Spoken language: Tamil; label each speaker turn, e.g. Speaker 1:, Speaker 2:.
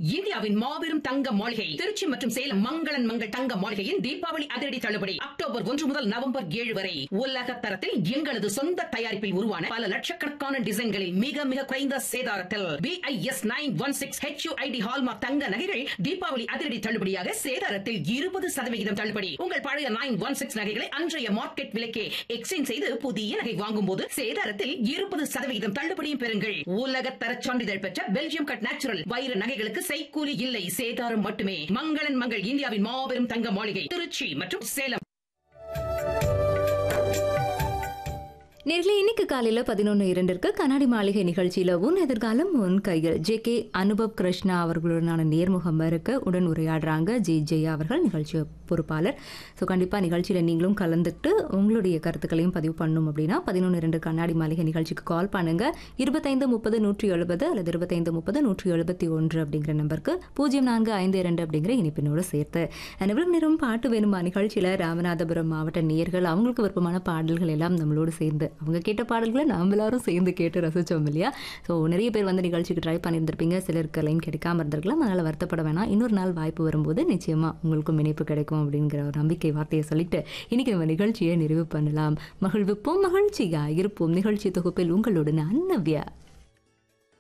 Speaker 1: இந்தியாவின் மாபெரும் தங்க மாளிகை திருச்சி மற்றும் சேலம் மங்களன் மங்கள் தங்க மாளிகையின் தீபாவளி அதிரடி தள்ளுபடி அக்டோபர் ஒன்று முதல் நவம்பர் ஏழு வரை உலக தரத்தில் எங்களது சொந்த தயாரிப்பில் உருவான பல லட்சக்கணக்கான டிசைன்களில் மிக மிக குறைந்த சேதாரத்தில் BIS nine one six HUID hallmark தங்க நகைகள் தீபாவளி அதிரடி தள்ளுபடியாக சேதாரத்தில் இருபது சதவிகிதம் தள்ளுபடி உங்கள் பழைய நைன் ஒன் சிக்ஸ் நகைகளை அன்றைய மார்க்கெட் விலைக்கே எக்ஸ்சேஞ்ச் செய்து புதிய நகை வாங்கும் போது சேதாரத்தில் இருபது சதவிகிதம் தள்ளுபடியும் பெறுங்கள் உலக தர சான்றிதழ் பெற்ற பெல்ஜியம் கட் நேச்சுரல் வைர நகைகளுக்கு செய்கூலி இல்லை சேதாரம் மட்டுமே மங்களன் மங்கள் இந்தியாவின் மாபெரும் தங்க மாளிகை திருச்சி மற்றும் சேலம்
Speaker 2: நேர்களே இன்னைக்கு காலையில பதினொன்று இரண்டிற்கு கண்ணாடி மாளிகை நிகழ்ச்சியில உன் எதிர்காலம் உன் கைகள் ஜே கே அனுபவ் கிருஷ்ணா அவர்களுடனான நேர்முகம் இருக்க உடன் உரையாடுறாங்க ஜே ஜெயா அவர்கள் நிகழ்ச்சி பொறுப்பாளர் ஸோ கண்டிப்பாக நிகழ்ச்சியில் நீங்களும் கலந்துக்கிட்டு உங்களுடைய கருத்துக்களையும் பதிவு பண்ணணும் அப்படின்னா பதினொன்று இரண்டு கண்ணாடி மாளிகை நிகழ்ச்சிக்கு கால் பண்ணுங்க இருபத்தைந்து முப்பது நூற்றி எழுபது அல்லது இருபத்தைந்து முப்பது நூற்றி எழுபத்தி ஒன்று அப்படிங்கிற நம்பருக்கு பூஜ்ஜியம் நான்கு ஐந்து இரண்டு அப்படிங்கிற இனிப்பினோடு சேர்த்து And எவ்வளவு நேரம் பாட்டு வேணுமா நிகழ்ச்சியில் ராமநாதபுரம் மாவட்ட நேயர்கள் அவங்களுக்கு விருப்பமான பாடல்கள் எல்லாம் நம்மளோடு சேர்ந்து அவங்க கேட்ட பாடல்களை நாம் எல்லாரும் சேர்ந்து கேட்டு ரசித்தோம் இல்லையா ஸோ நிறைய பேர் வந்து நிகழ்ச்சிக்கு ட்ரை பண்ணியிருந்திருப்பீங்க சிலருக்கு லைன் கிடைக்காம இருந்திருக்கலாம் அதனால் வருத்தப்பட வேணாம் இன்னொரு நாள் வாய்ப்பு வரும்போது நிச்சயமாக உங்களுக்கும் இணைப்பு கிடைக்கும் அப்படிங்கிற ஒரு நம்பிக்கை வார்த்தையை சொல்லிட்டு இன்னைக்கு நம்ம நிகழ்ச்சியை நிறைவு பண்ணலாம் மகிழ்விப்போம் மகிழ்ச்சியா இருப்போம் நிகழ்ச்சி தொகுப்பில் உங்களோட நான் நவ்யா